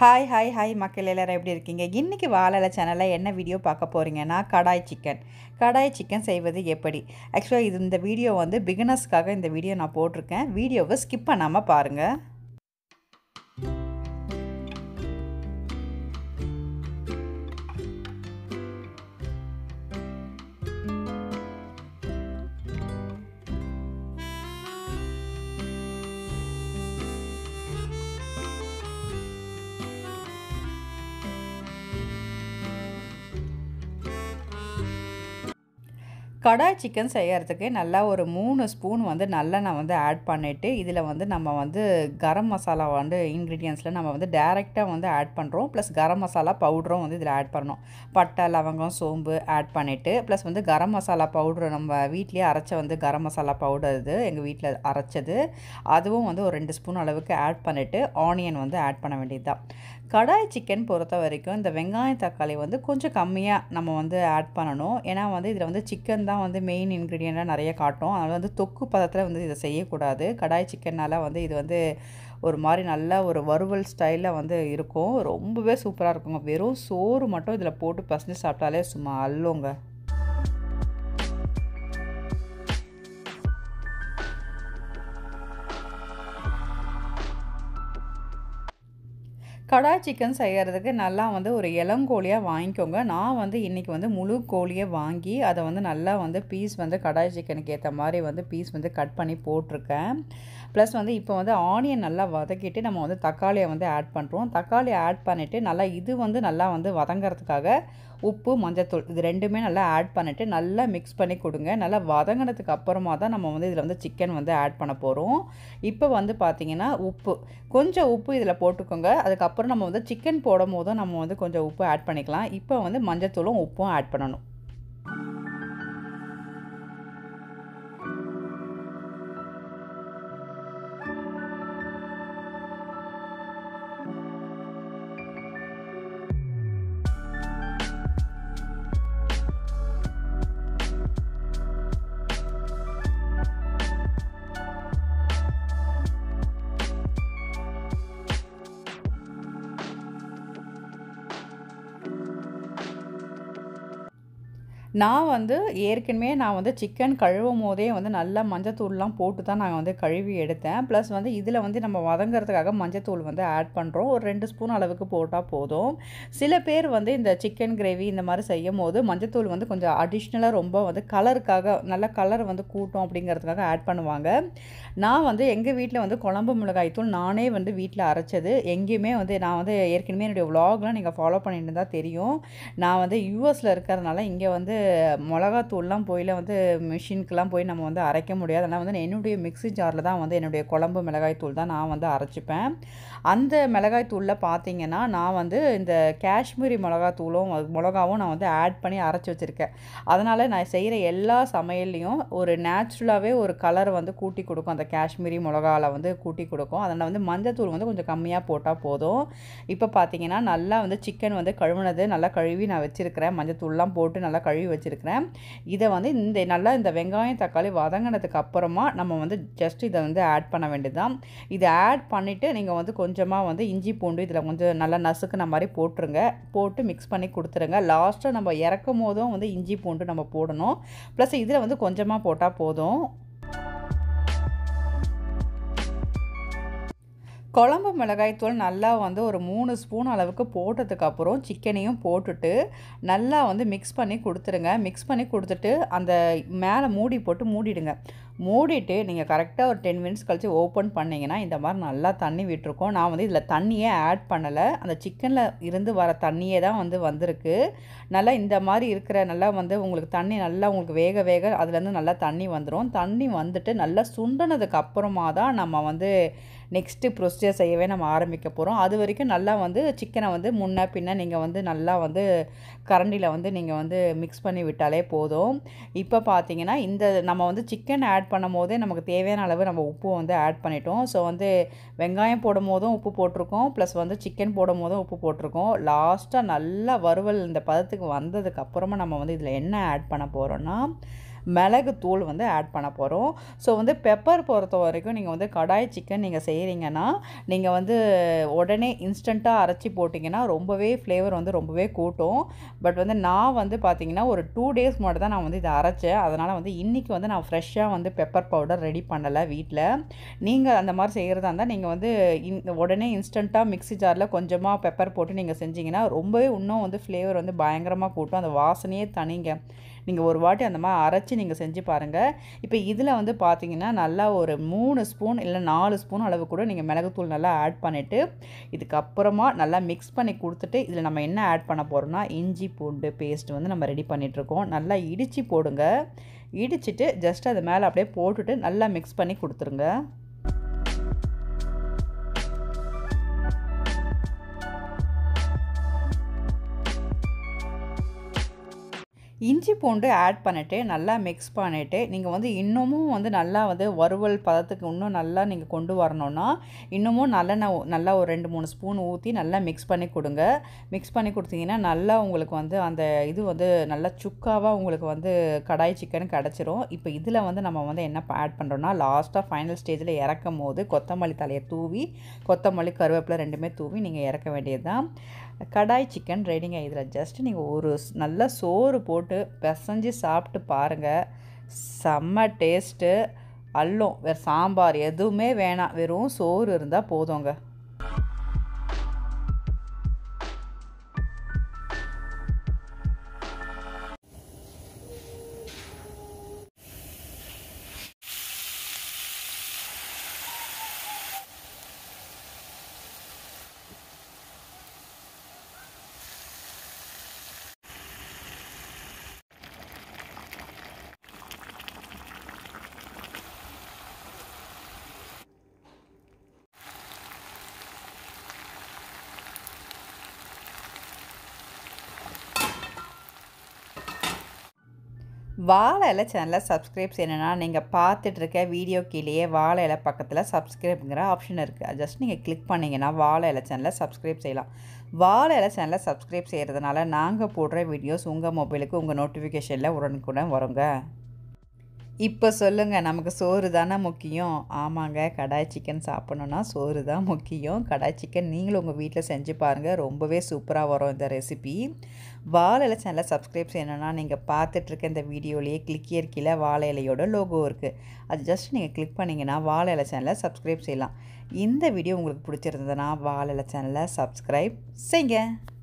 hi hi hi மக்கள் எல்லாரும் எப்படி இருக்கீங்க இன்றைக்கி வாழலை சேனலில் என்ன வீடியோ பார்க்க போகிறீங்கன்னா கடாய் சிக்கன் கடாய் சிக்கன் செய்வது எப்படி ஆக்சுவலாக இது இந்த வீடியோ வந்து பிகினர்ஸ்க்காக இந்த வீடியோ நான் போட்டிருக்கேன் வீடியோவை ஸ்கிப் பண்ணாமல் பாருங்கள் கடாய் சிக்கன் செய்யறதுக்கு நல்லா ஒரு மூணு ஸ்பூன் வந்து நல்லெண்ணெய் வந்து ஆட் பண்ணிவிட்டு இதில் வந்து நம்ம வந்து கரம் மசாலா வந்து இன்க்ரீடியன்ஸில் நம்ம வந்து டேரெக்டாக வந்து ஆட் பண்ணுறோம் ப்ளஸ் கரம் மசாலா பவுடரும் வந்து இதில் ஆட் பண்ணணும் பட்டை லவங்கம் சோம்பு ஆட் பண்ணிவிட்டு ப்ளஸ் வந்து கரம் மசாலா பவுட்ரு நம்ம வீட்லேயே அரைச்ச வந்து கரம் மசாலா பவுடர் இது எங்கள் வீட்டில் அரைச்சது அதுவும் வந்து ஒரு ரெண்டு ஸ்பூன் அளவுக்கு ஆட் பண்ணிவிட்டு ஆனியன் வந்து ஆட் பண்ண வேண்டியது தான் கடாய் சிக்கன் பொறுத்த வரைக்கும் இந்த வெங்காயம் தக்காளி வந்து கொஞ்சம் கம்மியாக நம்ம வந்து ஆட் பண்ணணும் ஏன்னா வந்து இதில் வந்து சிக்கன் தான் வந்து மெயின் இன்க்ரீடியண்ட்டாக நிறைய காட்டும் அதனால் வந்து தொக்கு பதத்தில் வந்து இதை செய்யக்கூடாது கடாய் சிக்கனால் வந்து இது வந்து ஒரு மாதிரி நல்ல ஒரு வறுவல் ஸ்டைலில் வந்து இருக்கும் ரொம்பவே சூப்பராக இருக்குங்க வெறும் சோறு மட்டும் இதில் போட்டு பசஞ்சு சாப்பிட்டாலே சும்மா அல்லோங்க கடாய் சிக்கன் செய்கிறதுக்கு நல்லா வந்து ஒரு இளங்கோழியாக வாங்கிக்கோங்க நான் வந்து இன்றைக்கி வந்து முழு கோழியை வாங்கி அதை வந்து நல்லா வந்து பீஸ் வந்து கடாய் சிக்கனுக்கு ஏற்ற மாதிரி வந்து பீஸ் வந்து கட் பண்ணி போட்டிருக்கேன் ப்ளஸ் வந்து இப்போ வந்து ஆனியன் நல்லா வதக்கிட்டு நம்ம வந்து தக்காளியை வந்து ஆட் பண்ணுறோம் தக்காளி ஆட் பண்ணிவிட்டு நல்லா இது வந்து நல்லா வந்து வதங்கிறதுக்காக உப்பு மஞ்சத்தூள் இது ரெண்டுமே நல்லா ஆட் பண்ணிவிட்டு நல்லா மிக்ஸ் பண்ணி கொடுங்க நல்லா வதங்கினதுக்கு அப்புறமா தான் நம்ம வந்து இதில் வந்து சிக்கன் வந்து ஆட் பண்ண போகிறோம் இப்போ வந்து பார்த்திங்கன்னா உப்பு கொஞ்சம் உப்பு இதில் போட்டுக்கோங்க அதுக்கப்புறம் நம்ம வந்து சிக்கன் போடும் போதும் நம்ம வந்து கொஞ்சம் உப்பு ஆட் பண்ணிக்கலாம் இப்போ வந்து மஞ்சத்தூளும் உப்பும் ஆட் பண்ணணும் நான் வந்து ஏற்கனவே நான் வந்து சிக்கன் கழுவும் போதே வந்து நல்லா மஞ்சத்தூள்லாம் போட்டு தான் நான் வந்து கழுவி எடுத்தேன் ப்ளஸ் வந்து இதில் வந்து நம்ம வதங்கிறதுக்காக மஞ்சத்தூள் வந்து ஆட் பண்ணுறோம் ஒரு ரெண்டு ஸ்பூன் அளவுக்கு போட்டால் போதும் சில பேர் வந்து இந்த சிக்கன் கிரேவி இந்த மாதிரி செய்யும் போது மஞ்சத்தூள் வந்து கொஞ்சம் அடிஷ்னலாக ரொம்ப வந்து கலருக்காக நல்ல கலர் வந்து கூட்டும் அப்படிங்கிறதுக்காக ஆட் பண்ணுவாங்க நான் வந்து எங்கள் வீட்டில் வந்து குழம்பு மிளகாய் தூள் நானே வந்து வீட்டில் அரைச்சது எங்கேயுமே வந்து நான் வந்து ஏற்கனவே என்னுடைய விலாக்லாம் நீங்கள் ஃபாலோ பண்ணிட்டு இருந்தால் தெரியும் நான் வந்து யூஎஸில் இருக்கிறதுனால இங்கே வந்து மிளகாத்தூள்லாம் போயில் வந்து மிஷினுக்கெலாம் போய் நம்ம வந்து அரைக்க முடியாது அதனால் வந்து என்னுடைய மிக்ஸி ஜாரில் தான் வந்து என்னுடைய குழம்பு மிளகாய் தூள் தான் நான் வந்து அரைச்சிப்பேன் அந்த மிளகாய் தூளில் பார்த்தீங்கன்னா நான் வந்து இந்த காஷ்மீரி மிளகாத்தூளும் மிளகாவும் நான் வந்து ஆட் பண்ணி அரைச்சி வச்சுருக்கேன் அதனால் நான் செய்கிற எல்லா சமையல்லையும் ஒரு நேச்சுரலாகவே ஒரு கலர் வந்து கூட்டி கொடுக்கும் அந்த காஷ்மீரி மிளகாவில் வந்து கூட்டி கொடுக்கும் அதனால் வந்து மஞ்சத்தூள் வந்து கொஞ்சம் கம்மியாக போட்டால் போதும் இப்போ பார்த்தீங்கன்னா நல்லா வந்து சிக்கன் வந்து கழுவுனது நல்லா கழுவி நான் வச்சுருக்கிறேன் மஞ்சத்தூள்லாம் போட்டு நல்லா கழுவி வச்சுருக்கிறேன் இதை வந்து இந்த நல்லா இந்த வெங்காயம் தக்காளி வதங்கினதுக்கு அப்புறமா நம்ம வந்து ஜஸ்ட் இதை வந்து ஆட் பண்ண வேண்டியது தான் இதை ஆட் பண்ணிவிட்டு நீங்கள் வந்து கொஞ்சமாக வந்து இஞ்சி பூண்டு இதில் கொஞ்சம் நல்லா நசுக்குன மாதிரி போட்டுருங்க போட்டு மிக்ஸ் பண்ணி கொடுத்துருங்க லாஸ்ட்டாக நம்ம இறக்கும் போதும் வந்து இஞ்சி பூண்டு நம்ம போடணும் ப்ளஸ் இதில் வந்து கொஞ்சமாக போட்டால் போதும் குழம்பு மிளகாய்த்தூள் நல்லா வந்து ஒரு மூணு ஸ்பூன் அளவுக்கு போட்டதுக்கப்புறம் சிக்கனையும் போட்டுட்டு நல்லா வந்து மிக்ஸ் பண்ணி கொடுத்துருங்க மிக்ஸ் பண்ணி கொடுத்துட்டு அந்த மேலே மூடி போட்டு மூடிடுங்க மூடிட்டு நீங்கள் கரெக்டாக ஒரு டென் மினிட்ஸ் கழித்து ஓப்பன் பண்ணிங்கன்னா இந்த மாதிரி நல்லா தண்ணி விட்டுருக்கோம் நான் வந்து இதில் தண்ணியே ஆட் பண்ணலை அந்த சிக்கனில் இருந்து வர தண்ணியே தான் வந்து வந்திருக்கு நல்லா இந்த மாதிரி இருக்கிற நல்லா வந்து உங்களுக்கு தண்ணி நல்லா உங்களுக்கு வேக வேக அதுலேருந்து நல்லா தண்ணி வந்துடும் தண்ணி வந்துட்டு நல்லா சுண்டினதுக்கு அப்புறமா தான் நம்ம வந்து நெக்ஸ்ட்டு ப்ரொசீஜர் செய்யவே நம்ம ஆரம்பிக்க போகிறோம் அது வரைக்கும் நல்லா வந்து சிக்கனை வந்து முன்ன பின்ன நீங்கள் வந்து நல்லா வந்து கரண்டியில் வந்து நீங்கள் வந்து மிக்ஸ் பண்ணி விட்டாலே போதும் இப்போ பார்த்தீங்கன்னா இந்த நம்ம வந்து சிக்கன் ஆட் பண்ணும் போதே நமக்கு தேவையான அளவு நம்ம உப்பு வந்து ஆட் பண்ணிட்டோம் ஸோ வந்து வெங்காயம் போடும் போதும் உப்பு போட்டிருக்கோம் ப்ளஸ் வந்து சிக்கன் போடும் போதும் உப்பு போட்டிருக்கோம் லாஸ்ட்டாக நல்லா வறுவல் இந்த பதத்துக்கு வந்ததுக்கு அப்புறமா நம்ம வந்து இதில் என்ன ஆட் பண்ண போகிறோன்னா மிளகு தூள் வந்து ஆட் பண்ண போகிறோம் ஸோ வந்து பெப்பர் பொறுத்த வரைக்கும் நீங்கள் வந்து கடாய் சிக்கன் நீங்கள் செய்கிறீங்கன்னா நீங்கள் வந்து உடனே இன்ஸ்டண்ட்டாக அரைச்சி போட்டிங்கன்னா ரொம்பவே ஃப்ளேவர் வந்து ரொம்பவே கூட்டும் பட் வந்து நான் வந்து பார்த்தீங்கன்னா ஒரு டூ டேஸ் முன்னாடி தான் நான் வந்து இதை அரைச்சேன் அதனால் வந்து இன்றைக்கி வந்து நான் ஃப்ரெஷ்ஷாக வந்து பெப்பர் பவுடர் ரெடி பண்ணலை வீட்டில் நீங்கள் அந்த மாதிரி செய்கிறதா இருந்தால் நீங்கள் வந்து இன் உடனே இன்ஸ்டண்ட்டாக மிக்ஸி ஜாரில் கொஞ்சமாக பெப்பர் போட்டு நீங்கள் செஞ்சீங்கன்னா ரொம்பவே இன்னும் வந்து ஃப்ளேவர் வந்து பயங்கரமாக கூட்டும் அந்த வாசனையே தனிங்க நீங்கள் ஒரு வாட்டி அந்த மாதிரி அரைச்சி நீங்கள் செஞ்சு பாருங்கள் இப்போ இதில் வந்து பார்த்தீங்கன்னா நல்லா ஒரு மூணு ஸ்பூன் இல்லை நாலு ஸ்பூன் அளவு கூட நீங்கள் மிளகுத்தூள் நல்லா ஆட் பண்ணிவிட்டு இதுக்கப்புறமா நல்லா மிக்ஸ் பண்ணி கொடுத்துட்டு இதில் நம்ம என்ன ஆட் பண்ண போகிறோம்னா இஞ்சி பூண்டு பேஸ்ட் வந்து நம்ம ரெடி பண்ணிகிட்ருக்கோம் நல்லா இடித்து போடுங்க இடிச்சிட்டு ஜஸ்ட் அது மேலே அப்படியே போட்டுட்டு நல்லா மிக்ஸ் பண்ணி கொடுத்துருங்க இஞ்சி பூண்டு ஆட் பண்ணிவிட்டு நல்லா மிக்ஸ் பண்ணிவிட்டு நீங்கள் வந்து இன்னமும் வந்து நல்லா வந்து வறுவல் பதத்துக்கு இன்னும் நல்லா நீங்கள் கொண்டு வரணுன்னா இன்னமும் நல்லெண்ணெய் நல்லா ஒரு ரெண்டு மூணு ஸ்பூன் ஊற்றி நல்லா மிக்ஸ் பண்ணி கொடுங்க மிக்ஸ் பண்ணி கொடுத்தீங்கன்னா நல்லா உங்களுக்கு வந்து அந்த இது வந்து நல்லா சுக்காவாக உங்களுக்கு வந்து கடாய் சிக்கன் கிடச்சிரும் இப்போ இதில் வந்து நம்ம வந்து என்ன ஆட் பண்ணுறோன்னா லாஸ்ட்டாக ஃபைனல் ஸ்டேஜில் இறக்கும் போது கொத்தமல்லி தலையை தூவி கொத்தமல்லி கருவேப்பிலை ரெண்டுமே தூவி நீங்கள் இறக்க வேண்டியது தான் கடாய் சிக்கன் ரெடிங்க இதில் ஜஸ்ட் நீங்கள் ஒரு நல்ல சோறு போட்டு பிசைஞ்சு சாப்பிட்டு பாருங்கள் செம்ம டேஸ்ட்டு அல்லும் வேறு சாம்பார் எதுவுமே வேணாம் வெறும் சோறு இருந்தால் போதுங்க வாழை இலை சேனலை சப்ஸ்கிரைப் செய்யணுன்னா நீங்கள் பார்த்துட்டு இருக்க வீடியோ கீழேயே வாழை இலை பக்கத்தில் சப்ஸ்கிரைப்ங்கிற ஆப்ஷன் இருக்குது ஜஸ்ட் நீங்கள் கிளிக் பண்ணிங்கன்னா வாழை இலை சேனலை சப்ஸ்கிரைப் செய்யலாம் வாழை இலை சேனலை சப்ஸ்கிரைப் செய்கிறதுனால நாங்கள் போடுற வீடியோஸ் உங்கள் மொபைலுக்கு உங்கள் நோட்டிஃபிகேஷனில் உடனுக்குடன் வருங்க இப்போ சொல்லுங்கள் நமக்கு சோறு தானே முக்கியம் ஆமாங்க கடாய் சிக்கன் சாப்பிட்ணுன்னா சோறு தான் முக்கியம் கடாய் சிக்கன் நீங்களும் உங்கள் வீட்டில் செஞ்சு பாருங்கள் ரொம்பவே சூப்பராக வரும் இந்த ரெசிபி வாழை இலை சேனலை சப்ஸ்கிரைப் செய்யணுன்னா நீங்கள் பார்த்துட்ருக்க இந்த வீடியோலேயே கிளிக்கியர் கீழே வாழை இலையோட லோகோ இருக்குது அது ஜஸ்ட் நீங்கள் கிளிக் பண்ணிங்கன்னா வாழை இலை சேனலை சப்ஸ்கிரைப் செய்யலாம் இந்த வீடியோ உங்களுக்கு பிடிச்சிருந்ததுன்னா வாழை இலை சேனலை சப்ஸ்கிரைப் செய்யுங்க